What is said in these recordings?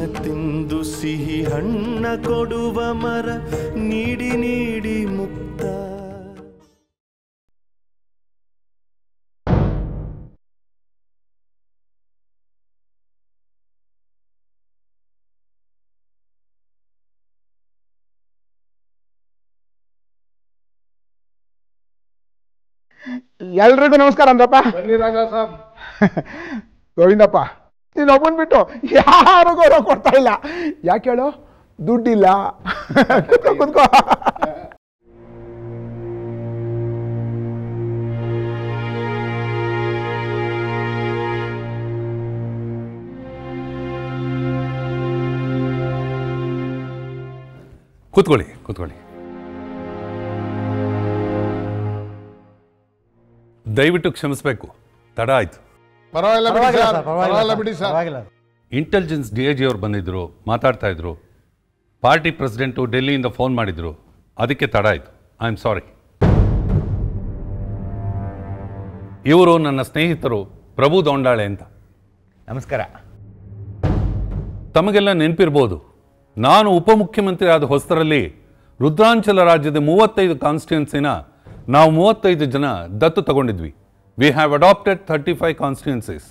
ತಿಂದು ಸಿಹಿ ಹಣ್ಣ ಕೊಡುವ ಮರ ನೀಡಿ ನೀಡಿ ಮುಕ್ತ ಎಲ್ರಿಗೂ ನಮಸ್ಕಾರ ಅಂದಪ್ಪ ಗೋವಿಂದಪ್ಪ ನೀನು ಒಬ್ಬನ್ ಬಿಟ್ಟು ಯಾರು ಗೌರವ ಕೊಡ್ತಾ ಇಲ್ಲ ಯಾಕೆ ಹೇಳು ದುಡ್ಡಿಲ್ಲ ಕುತ್ಕೋ ಕುತ್ಕೋ ಕೂತ್ಕೊಳ್ಳಿ ಕೂತ್ಕೊಳ್ಳಿ ದಯವಿಟ್ಟು ಕ್ಷಮಿಸಬೇಕು ತಡ ಆಯಿತು ಪರವಾಗಿಲ್ಲ ಬಿಡಿ ಸರ್ ಪರವಾಗಿಲ್ಲ ಬಿಡಿ sir intelligence D I G ಅವ್ರು ಬಂದಿದ್ದರು ಮಾತಾಡ್ತಾ ಇದ್ರು ಪಾರ್ಟಿ ಪ್ರೆಸಿಡೆಂಟು ಡೆಲ್ಲಿಯಿಂದ ಫೋನ್ ಮಾಡಿದರು ಅದಕ್ಕೆ ತಡ ಆಯಿತು ಐ ಆಮ್ ಸಾರಿ ಇವರು ನನ್ನ ಸ್ನೇಹಿತರು ಪ್ರಭು ದೊಂಡಾಳೆ ಅಂತ ನಮಸ್ಕಾರ ತಮಗೆಲ್ಲ ನೆನಪಿರ್ಬೋದು ನಾನು ಉಪಮುಖ್ಯಮಂತ್ರಿ ಆದ ಹೊಸದರಲ್ಲಿ ರುದ್ರಾಂಚಲ ರಾಜ್ಯದ ಮೂವತ್ತೈದು ಕಾನ್ಸ್ಟಿಟ್ಯೂನ್ಸಿನ ನಾವು ಮೂವತ್ತೈದು ಜನ ದತ್ತು ತಗೊಂಡಿದ್ವಿ we have adopted thirty five constituencies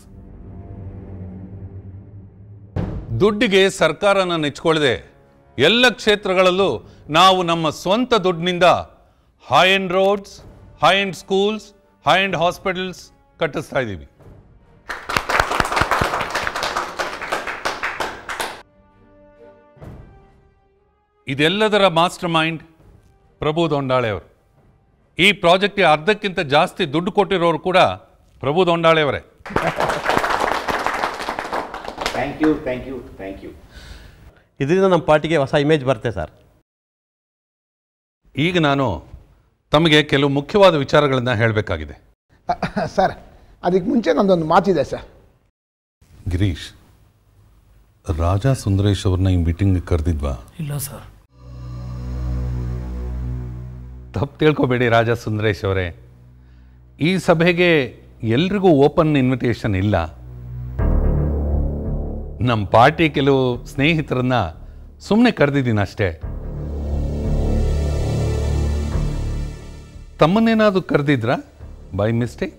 ದುಡ್ಡಿಗೆ ಸರ್ಕಾರನ ನೆಚ್ಕೊಳ್ಳದೆ ಎಲ್ಲ ಕ್ಷೇತ್ರಗಳಲ್ಲೂ ನಾವು ನಮ್ಮ ಸ್ವಂತ ದುಡ್ಡಿನಿಂದ high end roads high end schools high end hospitals ಕಟ್ಟಿಸ್ತಾ ಇದ್ದೀವಿ ಇದೆಲ್ಲದರ ಮಾಸ್ಟರ್ ಮೈಂಡ್ ಪ್ರಭು ದೊಂಡಾಳೆ ಅವರು ಈ ಪ್ರಾಜೆಕ್ಟ್ಗೆ ಅರ್ಧಕ್ಕಿಂತ ಜಾಸ್ತಿ ದುಡ್ಡು ಕೊಟ್ಟಿರೋರು ಕೂಡ ಪ್ರಭು ದೊಂಡಾಳೆ ಅವರೇ thank you thank you thank you ಇದರಿಂದ ನಮ್ಮ ಪಾರ್ಟಿಗೆ ಹೊಸ ಇಮೇಜ್ ಬರುತ್ತೆ ಸರ್ ಈಗ ನಾನು ತಮಗೆ ಕೆಲವು ಮುಖ್ಯವಾದ ವಿಚಾರಗಳನ್ನು ಹೇಳಬೇಕಾಗಿದೆ ಸರ್ ಅದಕ್ಕೆ ಮುಂಚೆ ನಂದೊಂದು ಮಾತಿದೆ ಸರ್ ಗಿರೀಶ್ ರಾಜಾ ಸುಂದರೇಶ್ ಅವ್ರನ್ನ ಈ ಮೀಟಿಂಗ್ ಕರೆದಿದ್ವಾ ಇಲ್ಲ ಸರ್ ತಪ್ಪು ತಿಳ್ಕೊಬೇಡಿ ರಾಜಾ ಸುಂದರೇಶ್ ಅವರೇ ಈ ಸಭೆಗೆ ಎಲ್ರಿಗೂ ಓಪನ್ ಇನ್ವಿಟೇಷನ್ ಇಲ್ಲ ನಮ್ಮ ಪಾರ್ಟಿ ಕೆಲವು ಸ್ನೇಹಿತರನ್ನ ಸುಮ್ಮನೆ ಕರೆದಿದ್ದೀನಿ ಅಷ್ಟೇ ತಮ್ಮನ್ನೇನಾದರೂ ಕರೆದಿದ್ರಾ ಬೈ ಮಿಸ್ಟೇಕ್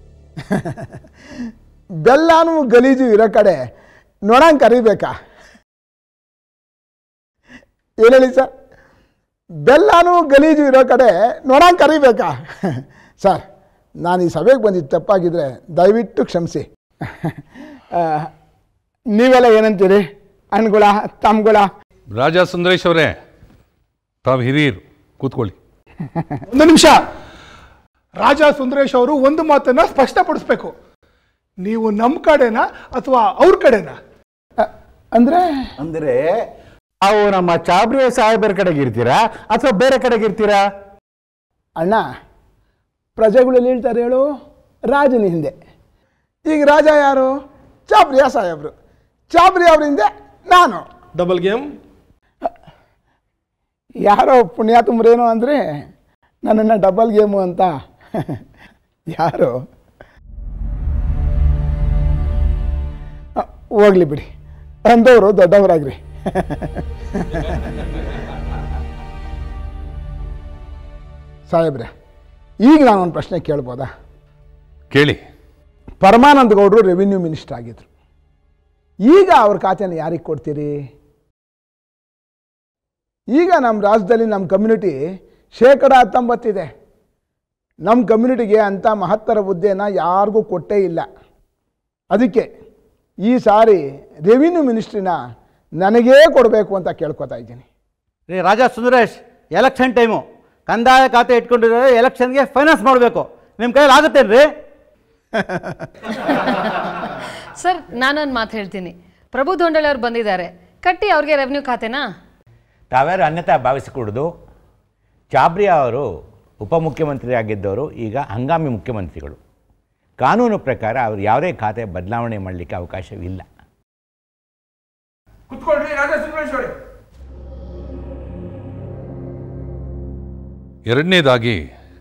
ಬೆಲ್ಲನೂ ಗಲೀಜು ಇರೋ ಕಡೆ ನೋಡಂಗೆ ಕರಿಬೇಕಾ ಏನು ಹೇಳಿ ಸರ್ ಬೆಲ್ಲನೂ ಗಲೀಜು ಇರೋ ಕಡೆ ನೋಡಂಗೆ ಕರಿಬೇಕಾ ಸರ್ ನಾನು ಈ ಸಭೆಗೆ ಬಂದಿದ್ದು ತಪ್ಪಾಗಿದ್ರೆ ದಯವಿಟ್ಟು ಕ್ಷಮಿಸಿ ಆ, ನೀವೆಲ್ಲ ಏನಂತೀರಿ ಅಣ್ಗಳ ತಮ್ಗಳ ರಾಜಾ ಸುಂದರೇಶ್ ಅವರೇ ತಾವು ಹಿರಿಯರು ಕೂತ್ಕೊಳ್ಳಿ ಒಂದು ನಿಮಿಷ ರಾಜ ಸುಂದರೇಶ್ ಅವರು ಒಂದು ಮಾತನ್ನ ಸ್ಪಷ್ಟಪಡಿಸ್ಬೇಕು ನೀವು ನಮ್ಮ ಕಡೆನಾ ಅಥವಾ ಅವ್ರ ಕಡೆನಾ ಅಂದರೆ ಅಂದರೆ ನಾವು ನಮ್ಮ ಚಾಬ್ರಿ ಸಾಹೇಬರ ಕಡೆಗೆ ಇರ್ತೀರಾ ಅಥವಾ ಬೇರೆ ಕಡೆಗೆ ಇರ್ತೀರಾ ಅಣ್ಣ ಪ್ರಜೆಗಳಲ್ಲಿ ಹೇಳ್ತಾರೆ ಹೇಳು ರಾಜನ ಹಿಂದೆ ಈಗ ರಾಜ ಯಾರು ಚಾಪ್ರಿಯ ಸಾಹೇಬ್ರು ಚಾಪ್ರಿ ಅವ್ರ ಹಿಂದೆ ನಾನು ಡಬಲ್ ಗೇಮ್ ಯಾರೋ ಪುಣ್ಯಾತುಮ್ರೇನೋ ಅಂದರೆ ನನ್ನನ್ನು ಡಬಲ್ ಗೇಮು ಅಂತ ಯಾರು ಅ, ಹೋಗ್ಲಿ ಬಿಡಿ ಅಂದವರು ದೊಡ್ಡವರಾಗ್ರಿ ಸಾಹೇಬ್ರೆ ಈಗ ನಾನೊಂದು ಪ್ರಶ್ನೆ ಕೇಳ್ಬೋದಾ ಕೇಳಿ ಪರಮಾನಂದ ಗೌಡರು ರೆವಿನ್ಯೂ ಮಿನಿಸ್ಟರ್ ಆಗಿದ್ರು ಈಗ ಅವ್ರ ಖಾತೆನ ಯಾರಿಗೆ ಕೊಡ್ತೀರಿ ಈಗ ನಮ್ಮ ರಾಜ್ಯದಲ್ಲಿ ನಮ್ಮ ಕಮ್ಯುನಿಟಿ ಶೇಕಡ ಹತ್ತೊಂಬತ್ತಿದೆ ನಮ್ಮ ಕಮ್ಯುನಿಟಿಗೆ ಅಂಥ ಮಹತ್ತರ ಹುದ್ದೆನ ಯಾರಿಗೂ ಕೊಟ್ಟೇ ಇಲ್ಲ ಅದಕ್ಕೆ ಈ ಸಾರಿ ರೆವಿನ್ಯೂ ಮಿನಿಸ್ಟ್ರಿನ ನನಗೇ ಕೊಡಬೇಕು ಅಂತ ಕೇಳ್ಕೊತಾ ಇದ್ದೀನಿ ರೀ ರಾಜಾ ಸುಂದರೇಶ್ ಎಲೆಕ್ಷನ್ ಟೈಮು ಕಂದಾಯ ಖಾತೆ ಇಟ್ಕೊಂಡಿರೋ ಎಲೆಕ್ಷನ್ಗೆ ಫೈನಾನ್ಸ್ ಮಾಡಬೇಕು ನಿಮ್ಮ ಕೈಯಲ್ಲಿ ಆಗುತ್ತೇನ್ರಿ ಸರ್ ನಾನೊಂದು ಮಾತು ಹೇಳ್ತೀನಿ ಪ್ರಭು ದೊಂಡಳೆ ಅವ್ರು ಬಂದಿದ್ದಾರೆ ಕಟ್ಟಿ ಅವ್ರಿಗೆ ರೆವೆನ್ಯೂ ಖಾತೆನಾ ತಾವ್ಯಾರು ಅನ್ಯತಾ ಭಾವಿಸಿಕೊಡೋದು ಚಾಬ್ರಿಯಾ ಅವರು ಉಪಮುಖ್ಯಮಂತ್ರಿ ಆಗಿದ್ದವರು ಈಗ ಹಂಗಾಮಿ ಮುಖ್ಯಮಂತ್ರಿಗಳು ಕಾನೂನು ಪ್ರಕಾರ ಅವರು ಯಾವುದೇ ಖಾತೆ ಬದಲಾವಣೆ ಮಾಡಲಿಕ್ಕೆ ಅವಕಾಶವಿಲ್ಲ ಎರಡನೇದಾಗಿ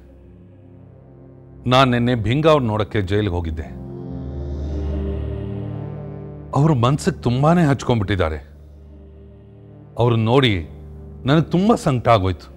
ನಾನು ನಿನ್ನೆ ಭಿಂಗಾವ್ ನೋಡಕ್ಕೆ ಜೈಲಿಗೆ ಹೋಗಿದ್ದೆ ಅವರು ಮನ್ಸಿಗೆ ತುಂಬಾನೇ ಹಚ್ಕೊಂಡ್ಬಿಟ್ಟಿದ್ದಾರೆ ಅವ್ರನ್ನ ನೋಡಿ ನನಗೆ ತುಂಬ ಸಂಕಟ ಆಗೋಯ್ತು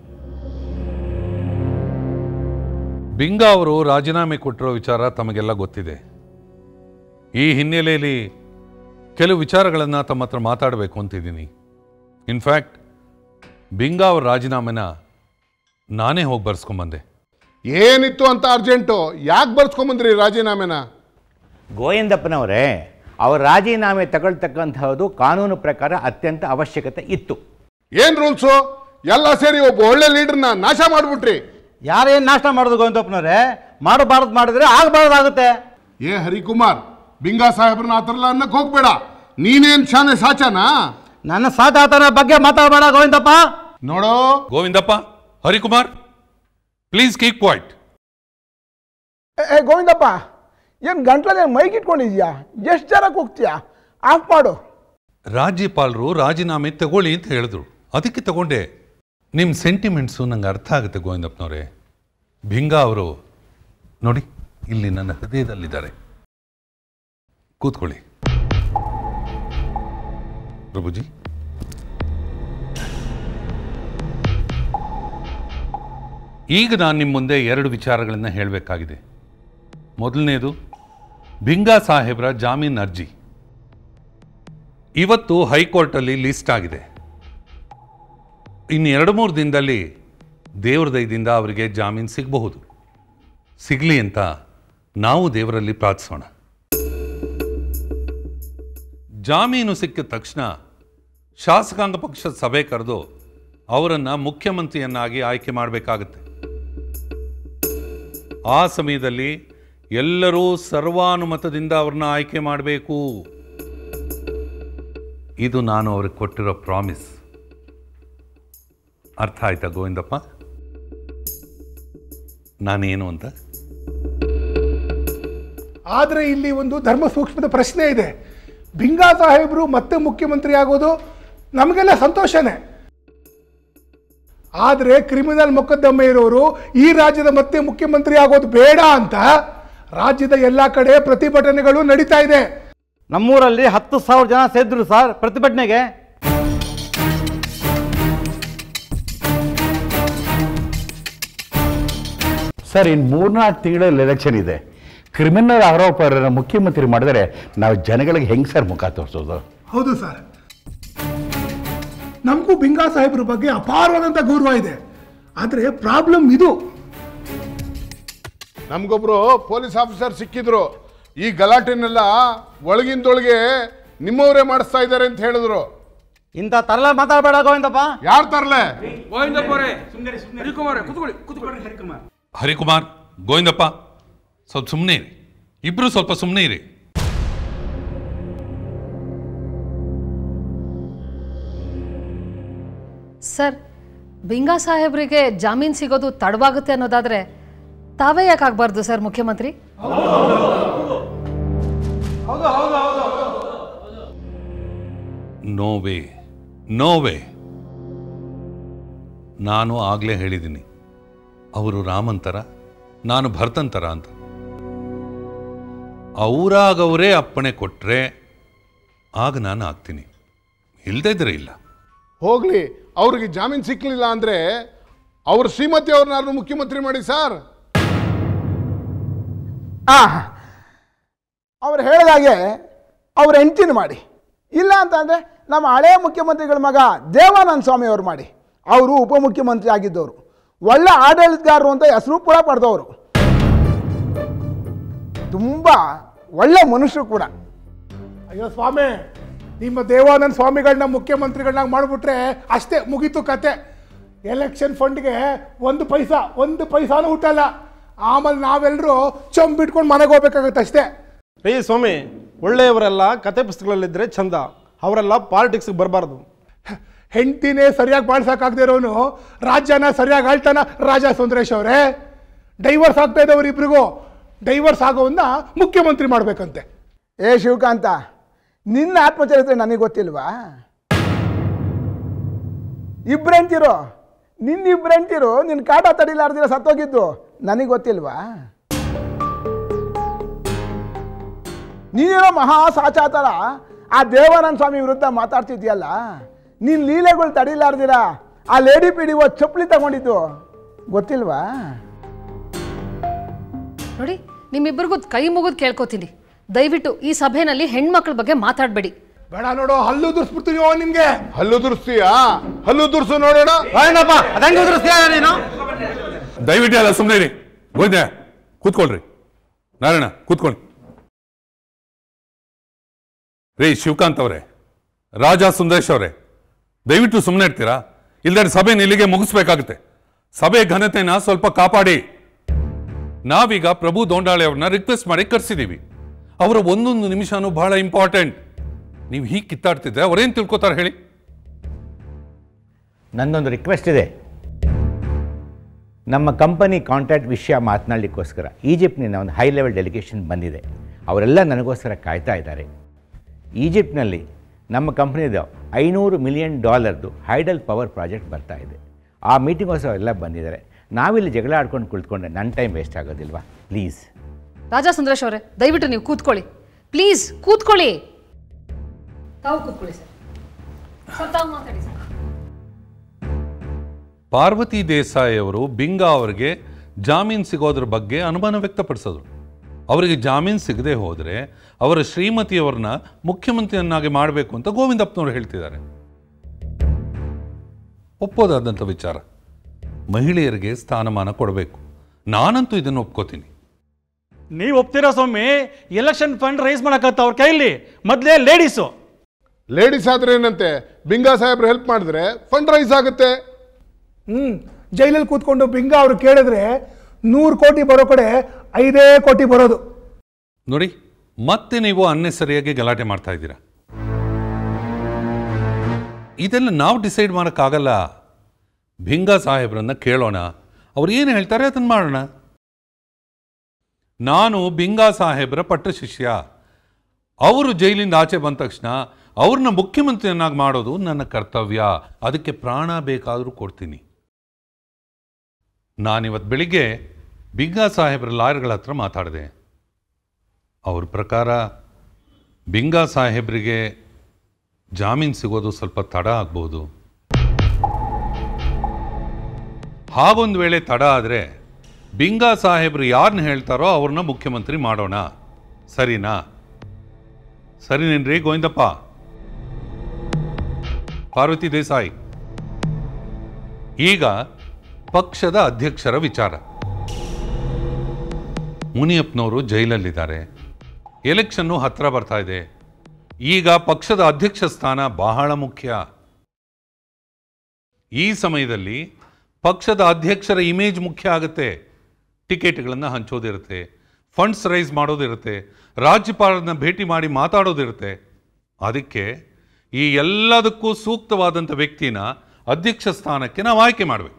ಬಿಂಗ ಅವರು ರಾಜೀನಾಮೆ ಕೊಟ್ಟಿರೋ ವಿಚಾರ ತಮಗೆಲ್ಲ ಗೊತ್ತಿದೆ ಈ ಹಿನ್ನೆಲೆಯಲ್ಲಿ ಕೆಲವು ವಿಚಾರಗಳನ್ನು ತಮ್ಮ ಹತ್ರ ಮಾತಾಡಬೇಕು ಅಂತಿದ್ದೀನಿ ಇನ್ಫ್ಯಾಕ್ಟ್ ಬಿಂಗ ಅವ್ರ ರಾಜೀನಾಮೆನ ನಾನೇ ಹೋಗಿ ಬರ್ಸ್ಕೊಂಬಂದೆ ಏನಿತ್ತು ಅಂತ ಅರ್ಜೆಂಟು ಯಾಕೆ ಬರ್ಸ್ಕೊಂಬಂದ್ರಿ ರಾಜೀನಾಮೆನ ಗೋವಿಂದಪ್ಪನವರೇ ಅವರ ರಾಜೀನಾಮೆ ತಗೊಳ್ತಕ್ಕಂಥದ್ದು ಕಾನೂನು ಪ್ರಕಾರ ಅತ್ಯಂತ ಅವಶ್ಯಕತೆ ಇತ್ತು ಏನ್ ರೂಲ್ಸು ಎಲ್ಲ ಸೇರಿ ಒಬ್ಬ ಒಳ್ಳೆ ಲೀಡರ್ನ ನಾಶ ಮಾಡ್ಬಿಟ್ರಿ ಯಾರೇನು ನಾಷ್ಟ ಮಾಡೋದು ಗೋವಿಂದಪ್ಪನವ್ರೆ ಮಾಡಬಾರ್ದು ಮಾಡಿದ್ರೆ ಆಗಬಾರ್ದಾಗುತ್ತೆ ಏ ಹರಿಕುಮಾರ್ ಬಿಂಗಾ ಸಾಹೇಬ್ರನ್ನ ಆ ಥರ ಎಲ್ಲ ಅನ್ನಕ್ ಹೋಗ್ಬೇಡ ನೀನೇನ್ ಶಾನೆ ಸಾಚನಾ ನನ್ನ ಸಾಧಾತನ ಬಗ್ಗೆ ಮಾತಾಡಬೇಡ ಗೋವಿಂದಪ್ಪ ನೋಡೋ Govindappa Harikumar please keep quiet ಏ ಏ, ಗೋವಿಂದಪ್ಪ ಏನು ಗಂಟ್ಲಲ್ಲಿ ಮೈಕ್ ಇಟ್ಕೊಂಡಿದ್ಯಾ ಎಷ್ಟು ಜನಕ್ಕೆ ಹೋಗ್ತೀಯಾ ಆಫ್ ಮಾಡು ರಾಜ್ಯಪಾಲರು ರಾಜೀನಾಮೆ ತಗೊಳ್ಳಿ ಅಂತ ಹೇಳಿದ್ರು ಅದಕ್ಕೆ ತಗೊಂಡೆ ನಿಮ್ಮ ಸೆಂಟಿಮೆಂಟ್ಸು ನಂಗೆ ಅರ್ಥ ಆಗುತ್ತೆ ಗೋವಿಂದಪ್ಪನವರೇ ಭಿಂಗಾ ಅವರು ನೋಡಿ ಇಲ್ಲಿ ನನ್ನ ಹೃದಯದಲ್ಲಿದ್ದಾರೆ ಕೂತ್ಕೊಳ್ಳಿ ಪ್ರಭುಜಿ ಈಗ ನಾನು ನಿಮ್ಮ ಮುಂದೆ ಎರಡು ವಿಚಾರಗಳನ್ನು ಹೇಳಬೇಕಾಗಿದೆ ಮೊದಲನೇದು ಭಿಂಗಾ ಸಾಹೇಬ್ರ ಜಾಮೀನು ಅರ್ಜಿ ಇವತ್ತು ಹೈಕೋರ್ಟಲ್ಲಿ ಲಿಸ್ಟ್ ಆಗಿದೆ ಇನ್ನು ಎರಡು ಮೂರು ದಿನದಲ್ಲಿ ದೇವ್ರ ದಯದಿಂದ ಅವರಿಗೆ ಜಾಮೀನು ಸಿಗಬಹುದು ಸಿಗಲಿ ಅಂತ ನಾವು ದೇವರಲ್ಲಿ ಪ್ರಾರ್ಥಿಸೋಣ ಜಾಮೀನು ಸಿಕ್ಕಿದ ತಕ್ಷಣ ಶಾಸಕಾಂಗ ಪಕ್ಷದ ಸಭೆ ಕರೆದು ಅವರನ್ನು ಮುಖ್ಯಮಂತ್ರಿಯನ್ನಾಗಿ ಆಯ್ಕೆ ಮಾಡಬೇಕಾಗತ್ತೆ ಆ ಸಮಯದಲ್ಲಿ ಎಲ್ಲರೂ ಸರ್ವಾನುಮತದಿಂದ ಅವ್ರನ್ನ ಆಯ್ಕೆ ಮಾಡಬೇಕು ಇದು ನಾನು ಅವ್ರಿಗೆ ಕೊಟ್ಟಿರೋ ಪ್ರಾಮಿಸ್ ಅರ್ಥ ಆಯ್ತಾ ಗೋವಿಂದಪ್ಪ ನಾನೇನು ಅಂತ ಆದರೆ ಇಲ್ಲಿ ಒಂದು ಧರ್ಮ ಸೂಕ್ಷ್ಮದ ಪ್ರಶ್ನೆ ಇದೆ ಬಿಂಗಾ ಸಾಹೇಬರು ಮತ್ತೆ ಮುಖ್ಯಮಂತ್ರಿ ಆಗೋದು ನಮಗೆಲ್ಲ ಸಂತೋಷನೇ ಆದರೆ ಕ್ರಿಮಿನಲ್ ಮೊಕದ್ದಮೆ ಇರೋರು ಈ ರಾಜ್ಯದ ಮತ್ತೆ ಮುಖ್ಯಮಂತ್ರಿ ಆಗೋದು ಬೇಡ ಅಂತ ರಾಜ್ಯದ ಎಲ್ಲ ಕಡೆ ಪ್ರತಿಭಟನೆಗಳು ನಡೀತಾ ಇದೆ ನಮ್ಮೂರಲ್ಲಿ ಹತ್ತು ಸಾವಿರ ಜನ ಸೇರಿದ್ರು ಸರ್ ಪ್ರತಿಭಟನೆಗೆ ಸರ್ ಇನ್ನು ಮೂರ್ನಾಲ್ಕು ತಿಂಗಳಲ್ಲಿ ಎಲೆಕ್ಷನ್ ಇದೆ ಕ್ರಿಮಿನಲ್ ಆರೋಪರನ್ನು ಮುಖ್ಯಮಂತ್ರಿ ಮಾಡಿದರೆ ನಾವು ಜನಗಳಿಗೆ ಹೆಂಗೆ ಸರ್ ಮುಖ ತೋರಿಸೋದು ಹೌದು ಸರ್ ನಮಗೂ ಬಿಂಗಾ ಸಾಹೇಬ್ರ ಬಗ್ಗೆ ಅಪಾರವಾದಂಥ ಗೌರವ ಇದೆ ಆದರೆ ಪ್ರಾಬ್ಲಮ್ ಇದು ನಮ್ಗೊಬ್ರು ಪೊಲೀಸ್ ಆಫೀಸರ್ ಸಿಕ್ಕಿದ್ರು ಈ ಗಲಾಟೆನೆಲ್ಲ ಒಳಗಿಂದೊಳಗೆ ನಿಮ್ಮವರೇ ಮಾಡಿಸ್ತಾ ಇದ್ದಾರೆ ಅಂತ ಹೇಳಿದ್ರು ಇಂಥ ತರಲ ಮಾತಾಡಬೇಡ ಗೋವಿಂದಪ್ಪ ಯಾರು ತರ್ಲೆ ಹರಿಕುಮಾರ್ ಗೋವಿಂದಪ್ಪ ಸ್ವಲ್ಪ ಸುಮ್ಮನೆ ಇರಿ ಇಬ್ರು ಸ್ವಲ್ಪ ಸುಮ್ಮನೆ ಇರಿ ಸರ್ ಬಿಂಗಾ ಸಾಹೇಬ್ರಿಗೆ ಜಾಮೀನು ಸಿಗೋದು ತಡವಾಗುತ್ತೆ ಅನ್ನೋದಾದ್ರೆ ತಾವೇ ಯಾಕೆ ಆಗ್ಬಾರ್ದು ಸರ್ ಮುಖ್ಯಮಂತ್ರಿ ನೋ ವೇ ನೋ ವೇ ನಾನು ಆಗಲೇ ಹೇಳಿದ್ದೀನಿ ಅವರು ರಾಮಂತರ ನಾನು ಭರತಂತರ ಅಂತ ಅವರಾಗವರೇ ಅಪ್ಪಣೆ ಕೊಟ್ಟರೆ ಆಗ ನಾನು ಆಗ್ತೀನಿ ಇಲ್ಲದೇ ಇದ್ರೆ ಇಲ್ಲ ಹೋಗ್ಲಿ ಅವ್ರಿಗೆ ಜಾಮೀನು ಸಿಕ್ಲಿಲ್ಲ ಅಂದ್ರೆ ಅವ್ರ ಶ್ರೀಮತಿ ಅವ್ರನ್ನಾರು ಮುಖ್ಯಮಂತ್ರಿ ಮಾಡಿ ಸರ್ ಆ ಅವ್ರು ಹೇಳಿದಾಗೆ ಅವ್ರ ಹೆಂಡ್ತಿನ ಮಾಡಿ ಇಲ್ಲ ಅಂತಂದರೆ ನಮ್ಮ ಹಳೆಯ ಮುಖ್ಯಮಂತ್ರಿಗಳ ಮಗ ದೇವಾನಂದ ಸ್ವಾಮಿ ಅವ್ರು ಮಾಡಿ ಅವರು ಉಪಮುಖ್ಯಮಂತ್ರಿ ಆಗಿದ್ದವರು ಒಳ್ಳೆ ಆಡಳಿತಗಾರರು ಅಂತ ಹೆಸರು ಕೂಡ ಪಡೆದವರು ತುಂಬ ಒಳ್ಳೆ ಮನುಷ್ಯರು ಕೂಡ ಅಯ್ಯೋ ಸ್ವಾಮಿ ನಿಮ್ಮ ದೇವಾನಂದ ಸ್ವಾಮಿಗಳನ್ನ ಮುಖ್ಯಮಂತ್ರಿಗಳನ್ನ ಮಾಡಿಬಿಟ್ರೆ ಅಷ್ಟೇ ಮುಗೀತು ಕತೆ ಎಲೆಕ್ಷನ್ ಫಂಡ್ಗೆ ಒಂದು ಪೈಸಾ ಒಂದು ಪೈಸಾನು ಹುಟ್ಟಲ್ಲ ಆಮೇಲೆ ನಾವೆಲ್ಲರೂ ಚಂಬಿಟ್ಕೊಂಡು ಮನೆಗೆ ಹೋಗ್ಬೇಕಾಗತ್ತೆ ಅಷ್ಟೇ ರೀ ಸ್ವಾಮಿ ಒಳ್ಳೆಯವರೆಲ್ಲ ಕತೆ ಪುಸ್ತಕಗಳಲ್ಲಿದ್ದರೆ ಚಂದ ಅವರೆಲ್ಲ ಪಾಲಿಟಿಕ್ಸ್ಗೆ ಬರಬಾರ್ದು ಹೆಂಡ್ತಿನೇ ಸರಿಯಾಗಿ ಬಾಳ್ಸಕ್ಕಾಗದೇ ಇರೋನು ರಾಜ್ಯನ ಸರಿಯಾಗಿ ಆಳ್ತಾನ ರಾಜ ಸುಂದರೇಶ್ ಅವರೇ ಡೈವರ್ಸ್ ಆಗ್ತಾ ಇದ್ದವ್ರು ಇಬ್ರಿಗೂ ಡೈವರ್ಸ್ ಆಗೋವನ್ನ ಮುಖ್ಯಮಂತ್ರಿ ಮಾಡ್ಬೇಕಂತೆ ಏ ಶಿವಕಾಂತ ನಿನ್ನ ಆತ್ಮಚರಿತ್ರೆ ನನಗೆ ಗೊತ್ತಿಲ್ವಾ ಇಬ್ರೆಂಟಿರೋ ನಿನ್ನ ಇಬ್ರೆಂಟಿರು ನಿನ್ನ ಕಾಟ ತಡಿಲಾರ್ದಿರ ಸತ್ತೋಗಿದ್ದು ನನಗೆ ಗೊತ್ತಿಲ್ವಾ ನೀನೇನೋ ಮಹಾ ಸಾಚಾತರ ಆ ದೇವಾನಂದ ಸ್ವಾಮಿ ವಿರುದ್ಧ ಮಾತಾಡ್ತಿದ್ಯಲ್ಲ ನೀನು ಲೀಲೆಗಳು ತಡಿಲಾರ್ದಿರ ಆ ಲೇಡಿ ಪಿ ಡಿ ಓ ಚಪ್ಪಲಿ ತಗೊಂಡಿದ್ದು ಗೊತ್ತಿಲ್ವಾ ನೋಡಿ ನಿಮ್ಮಿಬ್ಬರಿಗೂ ಕೈ ಮುಗಿದು ಕೇಳ್ಕೊತೀನಿ ದಯವಿಟ್ಟು ಈ ಸಭೆಯಲ್ಲಿ ಹೆಣ್ಮಕ್ಳ ಬಗ್ಗೆ ಮಾತಾಡಬೇಡಿ ಬೇಡ ನೋಡು ಹಲ್ಲು ದುರ್ಸ್ಬಿಡ್ತೀನಿ ಓ ನಿನ್ಗೆ ಹಲ್ಲು ದುರ್ಸ್ತೀಯಾ ಹಲ್ಲು ದುರ್ಸು ನೋಡೋಣ ಏನಪ್ಪ ಅದಂಗೆ ಉದುರಿಸ್ತೀಯ ನೀನು ದಯವಿಟ್ಟು ಎಲ್ಲ ಸುಮ್ಮನೆ ಇರಿ ಗೋವಿಂದ ಕೂತ್ಕೊಳ್ರಿ ನಾರಾಯಣ ಕೂತ್ಕೊಳ್ಳಿ ರೀ ಶಿವಕಾಂತ್ ಅವರೇ ರಾಜಾ ಸುಂದರೇಶ್ ಅವರೇ ದಯವಿಟ್ಟು ಸುಮ್ಮನೆ ಇರ್ತೀರಾ ಇಲ್ದರೆ ಸಭೆನ ಇಲ್ಲಿಗೆ ಮುಗಿಸ್ಬೇಕಾಗುತ್ತೆ ಸಭೆ ಘನತೆನ ಸ್ವಲ್ಪ ಕಾಪಾಡಿ ನಾವೀಗ ಪ್ರಭು ದೋಂಡಾಳೆ ಅವ್ರನ್ನ ರಿಕ್ವೆಸ್ಟ್ ಮಾಡಿ ಕರ್ಸಿದೀವಿ ಅವರ ಒಂದೊಂದು ನಿಮಿಷನೂ ಬಹಳ ಇಂಪಾರ್ಟೆಂಟ್ ನೀವು ಹೀಗೆ ಕಿತ್ತಾಡ್ತಿದ್ರೆ ಅವ್ರೇನು ತಿಳ್ಕೊತಾರೆ ಹೇಳಿ ನನ್ನೊಂದು ರಿಕ್ವೆಸ್ಟ್ ಇದೆ ನಮ್ಮ ಕಂಪನಿ ಕಾಂಟ್ರಾಕ್ಟ್ ವಿಷಯ ಮಾತನಾಡಲಿಕ್ಕೋಸ್ಕರ ಈಜಿಪ್ಟ್ನಿಂದ ಒಂದು ಹೈ ಲೆವೆಲ್ ಡೆಲಿಗೇಷನ್ ಬಂದಿದೆ ಅವರೆಲ್ಲ ನನಗೋಸ್ಕರ ಕಾಯ್ತಾ ಇದ್ದಾರೆ ಈಜಿಪ್ಟ್ನಲ್ಲಿ ನಮ್ಮ ಕಂಪ್ನಿದು ಐನೂರು ಮಿಲಿಯನ್ ಡಾಲರ್ದು ಹೈಡಲ್ ಪವರ್ ಪ್ರಾಜೆಕ್ಟ್ ಬರ್ತಾ ಇದೆ ಆ ಮೀಟಿಂಗೋಸ್ಕರ ಎಲ್ಲ ಬಂದಿದ್ದಾರೆ ನಾವಿಲ್ಲಿ ಜಗಳ ಆಡ್ಕೊಂಡು ಕುಳಿತುಕೊಂಡ್ರೆ ನನ್ನ ಟೈಮ್ ವೇಸ್ಟ್ ಆಗೋದಿಲ್ವಾ ಪ್ಲೀಸ್ ರಾಜಾ ಸುಂದರೇಶ್ ಅವರೇ ದಯವಿಟ್ಟು ನೀವು ಕೂತ್ಕೊಳ್ಳಿ ಪ್ಲೀಸ್ ಕೂತ್ಕೊಳ್ಳಿ ತಾವು ಕೂತ್ಕೊಳ್ಳಿ ಸರ್ ಸರ್ ತಾವು ಮಾತಾಡಿ ಸರ್ ಪಾರ್ವತಿ ದೇಸಾಯಿ ಅವರು ಬಿಂಗಾ ಅವರಿಗೆ ಜಾಮೀನು ಸಿಗೋದ್ರ ಬಗ್ಗೆ ಅನುಮಾನ ವ್ಯಕ್ತಪಡಿಸಿದ್ರು ಅವರಿಗೆ ಜಾಮೀನು ಸಿಗದೆ ಹೋದರೆ ಅವರ ಶ್ರೀಮತಿಯವರನ್ನ ಮುಖ್ಯಮಂತ್ರಿಯನ್ನಾಗಿ ಮಾಡಬೇಕು ಅಂತ ಗೋವಿಂದಪ್ಪನವರು ಹೇಳ್ತಿದ್ದಾರೆ ಒಪ್ಪೋದಾದಂಥ ವಿಚಾರ ಮಹಿಳೆಯರಿಗೆ ಸ್ಥಾನಮಾನ ಕೊಡಬೇಕು ನಾನಂತೂ ಇದನ್ನು ಒಪ್ಕೋತೀನಿ ನೀವು ಒಪ್ತೀರಾ ಸ್ವಾಮಿ ಎಲೆಕ್ಷನ್ ಫಂಡ್ ರೈಸ್ ಮಾಡಕತ್ತ ಅವ್ರ ಕೈಲಿ ಮೊದಲೇ ಲೇಡೀಸು ಲೇಡೀಸ್ ಆದ್ರೆ ಏನಂತೆ ಬಿಂಗಾ ಸಾಹೇಬ್ರು ಹೆಲ್ಪ್ ಮಾಡಿದ್ರೆ ಫಂಡ್ ರೈಸ್ ಆಗುತ್ತೆ ಹ್ಮ್ ಜೈಲಲ್ಲಿ ಕೂತ್ಕೊಂಡು ಬಿಂಗ ಅವ್ರು ಕೇಳಿದ್ರೆ ನೂರು ಕೋಟಿ ಬರೋ ಕಡೆ ಐದೇ ಕೋಟಿ ಬರೋದು ನೋಡಿ ಮತ್ತೆ ನೀವು ಅನ್ನೆಸರಿಯಾಗಿ ಗಲಾಟೆ ಮಾಡ್ತಾ ಇದ್ದೀರಾ ಇದೆಲ್ಲ ನಾವು ಡಿಸೈಡ್ ಮಾಡೋಕ್ಕಾಗಲ್ಲ ಭಿಂಗಾ ಸಾಹೇಬ್ರನ್ನ ಕೇಳೋಣ ಅವ್ರು ಏನು ಹೇಳ್ತಾರೆ ಅದನ್ನು ಮಾಡೋಣ ನಾನು ಬಿಂಗಾ ಸಾಹೇಬ್ರ ಪಟ್ಟ ಶಿಷ್ಯ ಅವರು ಜೈಲಿಂದ ಆಚೆ ಬಂದ ತಕ್ಷಣ ಅವ್ರನ್ನ ಮುಖ್ಯಮಂತ್ರಿಯನ್ನಾಗಿ ಮಾಡೋದು ನನ್ನ ಕರ್ತವ್ಯ ಅದಕ್ಕೆ ಪ್ರಾಣ ಬೇಕಾದರೂ ಕೊಡ್ತೀನಿ ನಾನಿವತ್ತು ಬೆಳಿಗ್ಗೆ ಬಿಂಗಾ ಸಾಹೇಬ್ರ ಲಾಯರ್ಗಳ ಹತ್ರ ಮಾತಾಡಿದೆ ಅವ್ರ ಪ್ರಕಾರ ಬಿಂಗಾ ಸಾಹೇಬ್ರಿಗೆ ಜಾಮೀನು ಸಿಗೋದು ಸ್ವಲ್ಪ ತಡ ಆಗ್ಬೋದು ಹಾಗೊಂದು ವೇಳೆ ತಡ ಆದರೆ ಬಿಂಗಾ ಸಾಹೇಬ್ರು ಯಾರನ್ನ ಹೇಳ್ತಾರೋ ಅವ್ರನ್ನ ಮುಖ್ಯಮಂತ್ರಿ ಮಾಡೋಣ ಸರಿನಾ ಸರಿನೇನ್ರಿ ಗೋವಿಂದಪ್ಪ ಪಾರ್ವತಿ ದೇಸಾಯಿ ಈಗ ಪಕ್ಷದ ಅಧ್ಯಕ್ಷರ ವಿಚಾರ ಮುನಿಯಪ್ಪನವರು ಜೈಲಲ್ಲಿದ್ದಾರೆ ಎಲೆಕ್ಷನ್ನು ಹತ್ರ ಬರ್ತಾ ಇದೆ ಈಗ ಪಕ್ಷದ ಅಧ್ಯಕ್ಷ ಸ್ಥಾನ ಬಹಳ ಮುಖ್ಯ ಈ ಸಮಯದಲ್ಲಿ ಪಕ್ಷದ ಅಧ್ಯಕ್ಷರ ಇಮೇಜ್ ಮುಖ್ಯ ಆಗುತ್ತೆ ಟಿಕೆಟ್ಗಳನ್ನು ಹಂಚೋದಿರುತ್ತೆ ಫಂಡ್ಸ್ ರೈಸ್ ಮಾಡೋದಿರುತ್ತೆ ರಾಜ್ಯಪಾಲರನ್ನ ಭೇಟಿ ಮಾಡಿ ಮಾತಾಡೋದಿರುತ್ತೆ ಅದಕ್ಕೆ ಈ ಎಲ್ಲದಕ್ಕೂ ಸೂಕ್ತವಾದಂಥ ವ್ಯಕ್ತಿನ ಅಧ್ಯಕ್ಷ ಸ್ಥಾನಕ್ಕೆ ನಾವು ಆಯ್ಕೆ ಮಾಡಬೇಕು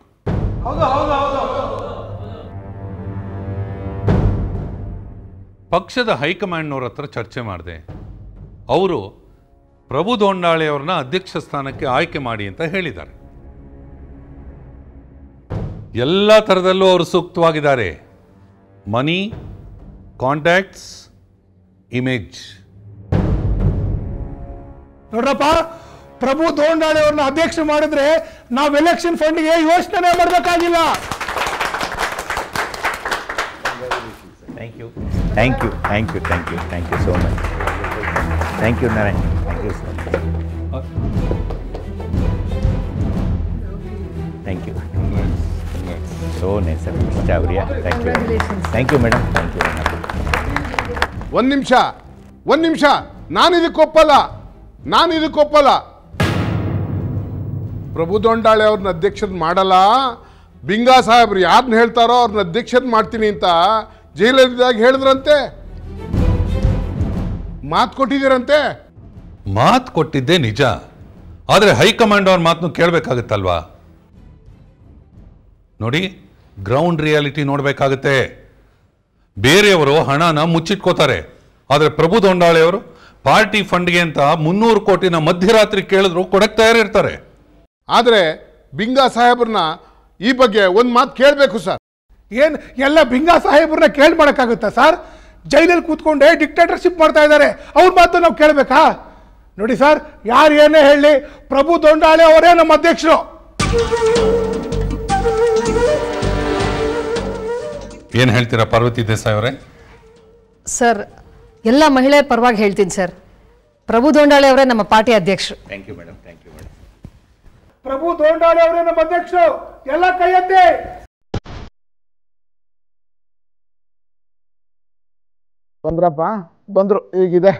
ಪಕ್ಷದ ಹೈಕಮಾಂಡ್ನವ್ರ ಹತ್ರ ಚರ್ಚೆ ಮಾಡಿದೆ ಅವರು ಪ್ರಭು ದೊಂಡಾಳೆ ಅವ್ರನ್ನ ಅಧ್ಯಕ್ಷ ಸ್ಥಾನಕ್ಕೆ ಆಯ್ಕೆ ಮಾಡಿ ಅಂತ ಹೇಳಿದ್ದಾರೆ ಎಲ್ಲ ಥರದಲ್ಲೂ ಅವರು ಸೂಕ್ತವಾಗಿದ್ದಾರೆ ಮನಿ ಕಾಂಟ್ಯಾಕ್ಟ್ಸ್ ಇಮೇಜ್ ನೋಡ್ರಪ್ಪ ಪ್ರಭು ದೋಂಡಾಳೆ ಅವ್ರನ್ನ ಅಧ್ಯಕ್ಷ ಮಾಡಿದ್ರೆ ನಾವು ಎಲೆಕ್ಷನ್ ಫಂಡ್ಗೆ ಯೋಚನೆ ಮಾಡಬೇಕಾಗಿಲ್ಲ thank you thank you thank you thank you thank you so much thank you Narayan thank you so much thank you so nice sir ಇಷ್ಟ ಅವ್ರಿಯಾ thank you thank you madam thank you ಒಂದ್ ನಿಮಿಷ ಒಂದ್ ನಿಮಿಷ ನಾನು ಇದಕ್ಕೊಪ್ಪಲ್ಲ ನಾನು ಇದಕ್ಕೊಪ್ಪಲ್ಲ ಪ್ರಭು ದೊಂಡಾಳೆ ಅವ್ರನ್ನ ಅಧ್ಯಕ್ಷದ್ ಮಾಡಲ್ಲ ಬಿಂಗಾ ಸಾಹೇಬ್ರು ಯಾರನ್ನ ಹೇಳ್ತಾರೋ ಅವ್ರನ್ನ ಅಧ್ಯಕ್ಷದ್ ಮಾಡ್ತೀನಿ ಅಂತ ಜೈಲಲ್ಲಿದ್ದಾಗ ಹೇಳಿದ್ರಂತೆ ಮಾತು ಕೊಟ್ಟಿದ್ದೀರಂತೆ ಮಾತು ಕೊಟ್ಟಿದ್ದೇ ನಿಜ ಆದರೆ ಹೈಕಮಾಂಡ್ ಅವ್ರ ಮಾತನ್ನು ಕೇಳಬೇಕಾಗತ್ತಲ್ವಾ ನೋಡಿ ಗ್ರೌಂಡ್ ರಿಯಾಲಿಟಿ ನೋಡಬೇಕಾಗತ್ತೆ ಬೇರೆಯವರು ಹಣನ ಮುಚ್ಚಿಟ್ಕೋತಾರೆ ಆದರೆ ಪ್ರಭು ದೊಂಡಾಳೆಯವರು ಪಾರ್ಟಿ ಫಂಡ್ಗೆ ಅಂತ ಮುನ್ನೂರು ಕೋಟಿನ ಮಧ್ಯರಾತ್ರಿ ಕೇಳಿದ್ರು ಕೊಡಕ್ಕೆ ತಯಾರಿರ್ತಾರೆ ಆದರೆ ಬಿಂಗಾ ಸಾಹೇಬ್ರನ್ನ ಈ ಬಗ್ಗೆ ಒಂದು ಮಾತು ಕೇಳಬೇಕು ಸರ್ ಏನ್ ಎಲ್ಲ ಬಿಂಗಾ ಸಾಹೇಬ್ರನ್ನ ಕೇಳಿ ಮಾಡಕ್ಕಾಗುತ್ತಾ ಸರ್ ಜೈಲಲ್ಲಿ ಕೂತ್ಕೊಂಡೆ ಡಿಕ್ಟೇಟರ್ಶಿಪ್ ಮಾಡ್ತಾ ಇದ್ದಾರೆ ಅವ್ರ ಮಾತು ನಾವು ಕೇಳಬೇಕಾ ನೋಡಿ ಸರ್ ಯಾರು ಏನೇ ಹೇಳಿ ಪ್ರಭು ದೊಂಡಾಳೆ ಅವರೇ ನಮ್ಮ ಅಧ್ಯಕ್ಷರು ಏನು ಹೇಳ್ತೀರಾ ಪಾರ್ವತಿ ದೇಸಾಯಿ ಅವರೇ ಸರ್ ಎಲ್ಲ ಮಹಿಳೆಯರ ಪರವಾಗಿ ಹೇಳ್ತೀನಿ ಸರ್ ಪ್ರಭು ದೊಂಡಾಳೆ ಅವರೇ ನಮ್ಮ ಪಾರ್ಟಿ ಅಧ್ಯಕ್ಷರು thank you madam thank you madam Prabhu Dondale ಅವರೇ ನಮ್ಮ ಅಧ್ಯಕ್ಷರು ಎಲ್ಲ ಕೈಯತ್ತೆ ಬಂದ್ರಪ್ಪ ಬಂದರು ಈಗಿದೆ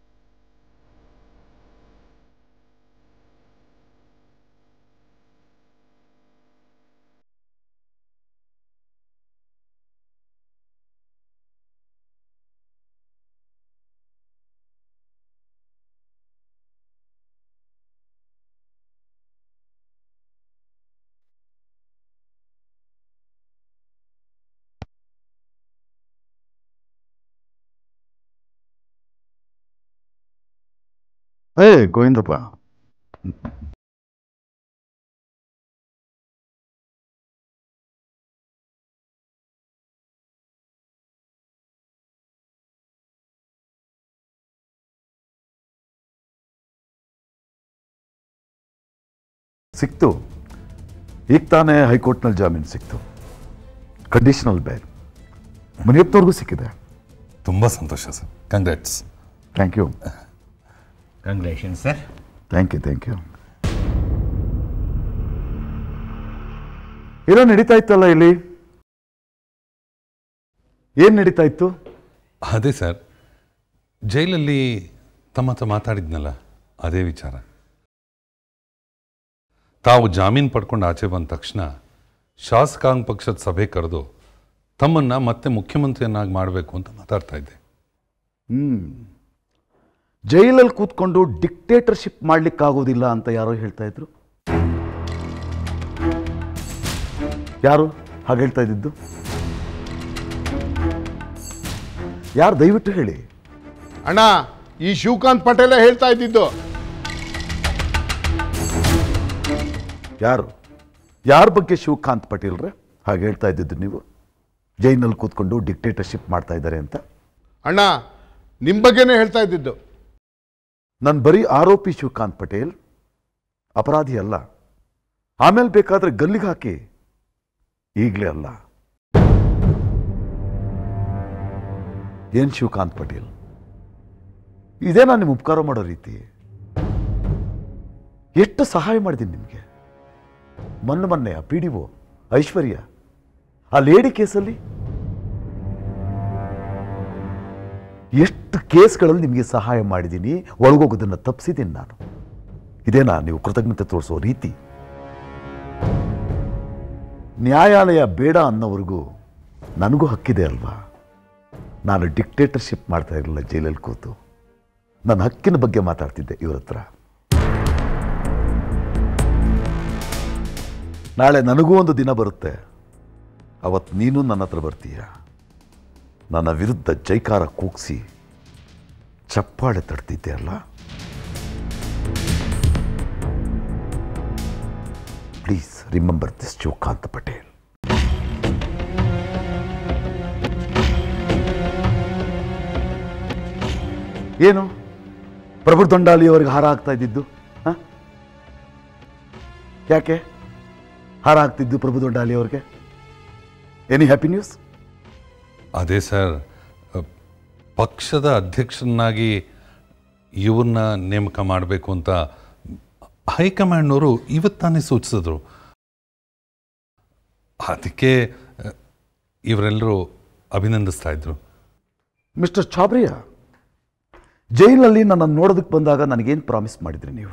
ಏ ಗೋವಿಂದಪ್ಪ ಸಿಕ್ತು ಈಗ ತಾನೇ ಹೈಕೋರ್ಟ್ನಲ್ಲಿ ಜಾಮೀನು ಸಿಕ್ತು ಕಂಡೀಷನಲ್ ಬೇಲ್ ಮುನಿಯಪ್ಪನವ್ರಿಗೂ ಸಿಕ್ಕಿದೆ ತುಂಬ ಸಂತೋಷ sir congrats thank you congratulation sir thank you thank you ಏನೋ ನಡೀತಾ ಇತ್ತಲ್ಲ ಇಲ್ಲಿ ಏನು ನಡೀತಾ ಇತ್ತು ಅದೇ ಸರ್ ಜೈಲಲ್ಲಿ ತಮ್ಮ ಹತ್ರ ಮಾತಾಡಿದ್ನಲ್ಲ ಅದೇ ವಿಚಾರ ತಾವು ಜಾಮೀನು ಪಡ್ಕೊಂಡು ಆಚೆ ಬಂದ ತಕ್ಷಣ ಶಾಸಕಾಂಗ ಪಕ್ಷದ ಸಭೆ ಕರೆದು ತಮ್ಮನ್ನು ಮತ್ತೆ ಮುಖ್ಯಮಂತ್ರಿಯನ್ನಾಗಿ ಮಾಡಬೇಕು ಅಂತ ಮಾತಾಡ್ತಾ ಇದ್ದೆ ಹ್ಮ್ ಜೈಲಲ್ಲಿ ಕೂತ್ಕೊಂಡು ಡಿಕ್ಟೇಟರ್ಶಿಪ್ ಮಾಡ್ಲಿಕ್ಕಾಗೋದಿಲ್ಲ ಅಂತ ಯಾರೋ ಹೇಳ್ತಾ ಇದ್ರು ಯಾರು ಹಾಗೆ ಹೇಳ್ತಾ ಇದ್ದಿದ್ದು ಯಾರು ದಯವಿಟ್ಟು ಹೇಳಿ ಅಣ್ಣ ಈ ಶಿವಕಾಂತ್ ಪಟೇಲೇ ಹೇಳ್ತಾ ಇದ್ದಿದ್ದು ಯಾರು ಯಾರ ಬಗ್ಗೆ ಶಿವಕಾಂತ್ ಪಟೇಲ್ರೆ ಹಾಗೆ ಹೇಳ್ತಾ ಇದ್ದಿದ್ದು ನೀವು ಜೈನಲ್ಲಿ ಕೂತ್ಕೊಂಡು ಡಿಕ್ಟೇಟರ್ಶಿಪ್ ಮಾಡ್ತಾ ಇದ್ದಾರೆ ಅಂತ ಅಣ್ಣ ನಿಮ್ಮ ಬಗ್ಗೆನೇ ಹೇಳ್ತಾ ಇದ್ದಿದ್ದು ನಾನು ಬರೀ ಆರೋಪಿ ಶಿವಕಾಂತ್ ಪಟೇಲ್ ಅಪರಾಧಿ ಅಲ್ಲ ಆಮೇಲೆ ಬೇಕಾದ್ರೆ ಗಲ್ಲಿಗೆ ಹಾಕಿ ಈಗಲೇ ಅಲ್ಲ ಏನ್ ಶಿವಕಾಂತ್ ಪಟೇಲ್ ಇದೇನಾ ನಿಮ್ಮ ಉಪಕಾರ ಮಾಡೋ ರೀತಿ ಎಷ್ಟು ಸಹಾಯ ಮಾಡಿದ್ದೀನಿ ನಿಮಗೆ ಮೊನ್ನೆ ಮೊನ್ನೆ ಆ ಪಿ ಡಿ ಒ ಐಶ್ವರ್ಯ ಆ ಲೇಡಿ ಕೇಸಲ್ಲಿ ಎಷ್ಟು ಕೇಸ್ಗಳಲ್ಲಿ ನಿಮಗೆ ಸಹಾಯ ಮಾಡಿದ್ದೀನಿ ಒಳಗೋಗೋದನ್ನು ತಪ್ಪಿಸಿದ್ದೀನಿ ನಾನು ಇದೇನಾ ನೀವು ಕೃತಜ್ಞತೆ ತೋರಿಸೋ ರೀತಿ ನ್ಯಾಯಾಲಯ ಬೇಡ ಅನ್ನೋವರೆಗೂ ನನಗೂ ಹಕ್ಕಿದೆ ಅಲ್ವಾ ನಾನು ಡಿಕ್ಟೇಟರ್ಶಿಪ್ ಮಾಡ್ತಾ ಇರಲಿಲ್ಲ ಜೈಲಲ್ಲಿ ಕೂತು ನನ್ನ ಹಕ್ಕಿನ ಬಗ್ಗೆ ಮಾತಾಡ್ತಿದ್ದೆ ಇವ್ರ ಹತ್ರ ನಾಳೆ ನನಗೂ ಒಂದು ದಿನ ಬರುತ್ತೆ ಅವತ್ತು ನೀನು ನನ್ನ ಹತ್ರ ಬರ್ತೀಯ ನನ್ನ ವಿರುದ್ಧ ಜೈಕಾರ ಕೂಗ್ಸಿ ಚಪ್ಪಾಳೆ ತಡ್ತಿದ್ದೆ ಅಲ್ಲ please remember this Shivakant Patel ಏನು ಪ್ರಭು ದೊಂಡಾಲಿ ಅವರಿಗೆ ಹಾರ ಆಗ್ತಾ ಇದ್ದಿದ್ದು ಹ? ಯಾಕೆ ಹಾರ ಆಗ್ತಿದ್ದು ಪ್ರಭು ದೊಂಡಾಲಿ ಅವ್ರಿಗೆ ಎನಿ ಹ್ಯಾಪಿ ನ್ಯೂಸ್ ಅದೇ ಸರ್ ಅ, ಪಕ್ಷದ ಅಧ್ಯಕ್ಷರನ್ನಾಗಿ ಇವ್ರನ್ನ ನೇಮಕ ಮಾಡಬೇಕು ಅಂತ ಹೈಕಮಾಂಡ್ನವರು ಇವತ್ತಾನೇ ಸೂಚಿಸಿದ್ರು ಅದಕ್ಕೆ ಅ, ಇವರೆಲ್ಲರೂ ಅಭಿನಂದಿಸ್ತಾ ಇದ್ರು ಮಿಸ್ಟರ್ ಚಾಬ್ರಿಯಾ ಜೈಲಲ್ಲಿ ನನ್ನನ್ನು ನೋಡೋದಕ್ಕೆ ಬಂದಾಗ ನನಗೇನು ಪ್ರಾಮಿಸ್ ಮಾಡಿದ್ರಿ ನೀವು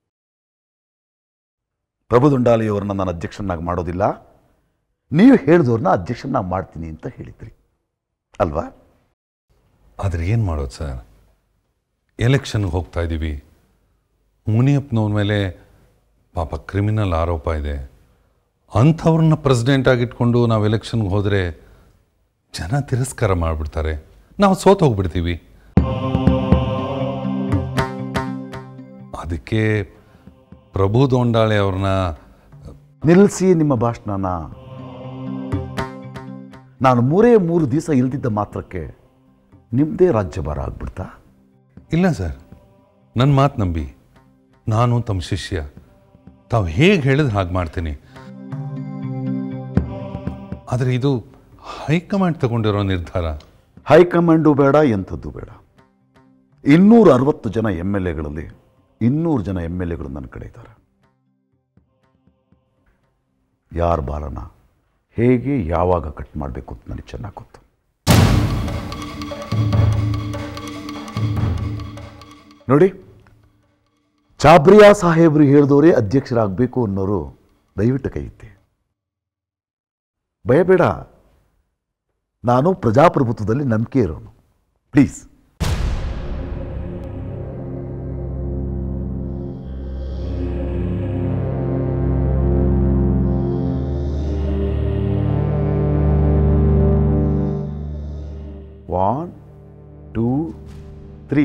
ಪ್ರಭು ದುಂಡಾಲಿಯವರನ್ನ ನಾನು ಅಧ್ಯಕ್ಷನಾಗಿ ಮಾಡೋದಿಲ್ಲ ನೀವು ಹೇಳಿದವ್ರನ್ನ ಅಧ್ಯಕ್ಷನಾಗಿ ಮಾಡ್ತೀನಿ ಅಂತ ಹೇಳಿದ್ರಿ ಅಲ್ವಾ ಆದರೆ ಏನು ಮಾಡೋದು ಸರ್ ಎಲೆಕ್ಷನ್ಗೆ ಹೋಗ್ತಾ ಇದ್ದೀವಿ ಮುನಿಯಪ್ಪನವ್ರ ಮೇಲೆ ಪಾಪ ಕ್ರಿಮಿನಲ್ ಆರೋಪ ಇದೆ ಅಂಥವ್ರನ್ನ ಪ್ರೆಸಿಡೆಂಟ್ ಆಗಿಟ್ಕೊಂಡು ನಾವು ಎಲೆಕ್ಷನ್ಗೆ ಹೋದರೆ ಜನ ತಿರಸ್ಕಾರ ಮಾಡಿಬಿಡ್ತಾರೆ ನಾವು ಸೋತು ಹೋಗ್ಬಿಡ್ತೀವಿ ಅದಕ್ಕೆ ಪ್ರಭು ದೊಂಡಾಳೆ ಅವ್ರನ್ನ ನಿಲ್ಲಿಸಿ ನಿಮ್ಮ ಭಾಷಣನ ನಾನು ಮೂರೇ ಮೂರು ದಿವಸ ಇಲ್ದಿದ್ದ ಮಾತ್ರಕ್ಕೆ ನಿಮ್ಮದೇ ರಾಜ್ಯಭಾರ ಆಗ್ಬಿಡ್ತಾ ಇಲ್ಲ ಸರ್ ನನ್ನ ಮಾತು ನಂಬಿ ನಾನು ತಮ್ಮ ಶಿಷ್ಯ ತಾವು ಹೇಗೆ ಹೇಳಿದ್ರೆ ಹಾಗೆ ಮಾಡ್ತೀನಿ ಆದರೆ ಇದು ಹೈಕಮಾಂಡ್ ತಗೊಂಡಿರೋ ನಿರ್ಧಾರ ಹೈಕಮಾಂಡು ಬೇಡ ಎಂಥದ್ದು ಬೇಡ ಇನ್ನೂರ ಅರವತ್ತು ಜನ ಎಮ್ ಎಲ್ ಎಗಳಲ್ಲಿ ಇನ್ನೂರು ಜನ ಎಮ್ ಎಲ್ ಎಗಳು ನನ್ನ ಕಡೆ ಇದ್ದಾರೆ ಯಾರ ಬಾಲನ ಹೇಗೆ ಯಾವಾಗ ಕಟ್ ಮಾಡಬೇಕು ಅಂತ ನನಗೆ ಚೆನ್ನಾಗಿ ಗೊತ್ತು ನೋಡಿ ಚಾಬ್ರಿಯಾ ಸಾಹೇಬರು ಹೇಳಿದವರೇ ಅಧ್ಯಕ್ಷರಾಗಬೇಕು ಅನ್ನೋರು ದಯವಿಟ್ಟು ಕೈ ಎತ್ತಿ ಭಯಬೇಡ ನಾನು ಪ್ರಜಾಪ್ರಭುತ್ವದಲ್ಲಿ ನಂಬಿಕೆ ಇರೋನು ಪ್ಲೀಸ್ ಒನ್ ಟೂ ತ್ರೀ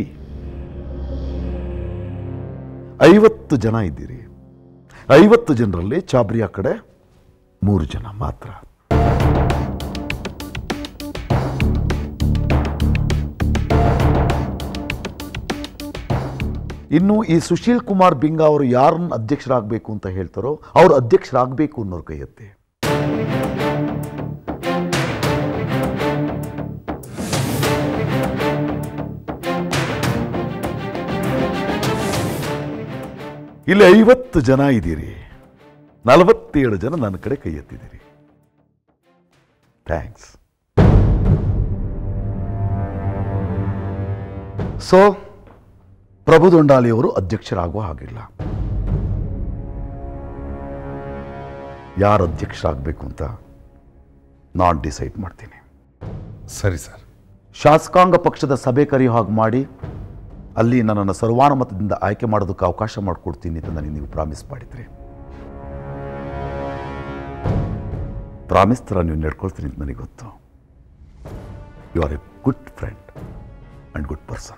ಐವತ್ತು ಜನ ಇದ್ದೀರಿ ಐವತ್ತು ಜನರಲ್ಲಿ ಚಾಬ್ರಿಯಾ ಕಡೆ ಮೂರು ಜನ ಮಾತ್ರ ಇನ್ನು ಈ ಸುಶೀಲ್ ಕುಮಾರ್ ಬಿಂಗ ಅವರು ಯಾರನ್ನ ಅಧ್ಯಕ್ಷರಾಗಬೇಕು ಅಂತ ಹೇಳ್ತಾರೋ ಅವ್ರು ಅಧ್ಯಕ್ಷರಾಗಬೇಕು ಅನ್ನೋರು ಕೈ ಎತ್ತಿ ಇಲ್ಲಿ ಐವತ್ತು ಜನ ಇದ್ದೀರಿ ನಲವತ್ತೇಳು ಜನ ನನ್ನ ಕಡೆ ಕೈ ಎತ್ತಿದ್ದೀರಿ ಥ್ಯಾಂಕ್ಸ್ ಸೊ ಪ್ರಭು ದೊಂಡಾಲಿಯವರು ಅಧ್ಯಕ್ಷರಾಗುವ ಹಾಗಿಲ್ಲ ಯಾರು ಅಧ್ಯಕ್ಷರಾಗಬೇಕು ಅಂತ ನಾನು ಡಿಸೈಡ್ ಮಾಡ್ತೀನಿ ಸರಿ ಸರ್ ಶಾಸಕಾಂಗ ಪಕ್ಷದ ಸಭೆ ಕರೆಯೋ ಹಾಗೆ ಮಾಡಿ ಅಲ್ಲಿ ನನ್ನನ್ನು ಸರ್ವಾನುಮತದಿಂದ ಆಯ್ಕೆ ಮಾಡೋದಕ್ಕೆ ಅವಕಾಶ ಮಾಡಿಕೊಡ್ತೀನಿ ಅಂತ ನನಗೆ ನೀವು ಪ್ರಾಮಿಸ್ ಮಾಡಿದ್ರಿ ಪ್ರಾಮಿಸ್ ಥರ ನೀವು ನಡ್ಕೊಳ್ತೀನಿ ಅಂತ ನನಗೆ ಗೊತ್ತು you are a good friend and good person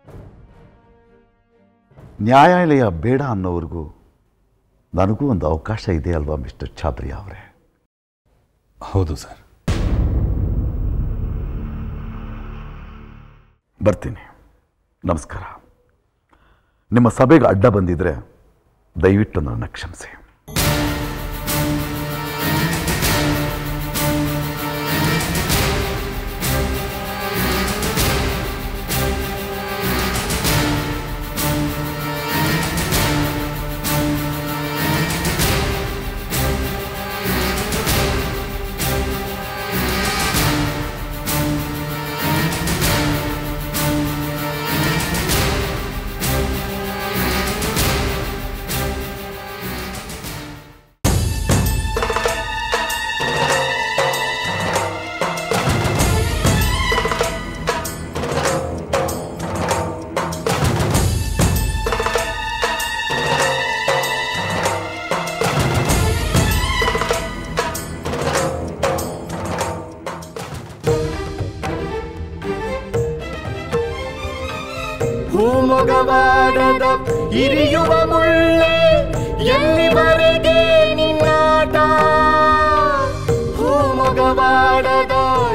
ನ್ಯಾಯಾಲಯ ಬೇಡ ಅನ್ನೋವರೆಗೂ ನನಗೂ ಒಂದು ಅವಕಾಶ ಇದೆ ಅಲ್ವಾ ಮಿಸ್ಟರ್ ಛಾಬ್ರಿಯಾ ಅವರೇ ಹೌದು ಸರ್ ಬರ್ತೀನಿ ನಮಸ್ಕಾರ ನಿಮ್ಮ ಸಭೆಗೆ ಅಡ್ಡ ಬಂದಿದ್ರೆ ದಯವಿಟ್ಟು ನನ್ನ ಕ್ಷಮಿಸಿ ಭೂಮೊಗವಾಡದ ಇರಿಯುವ ಮುಳ್ಳೆ ಎಲ್ಲಿವರೆಗೆ ನಿನ್ನಾಟ ಭೂಮೊಗವಾಡದ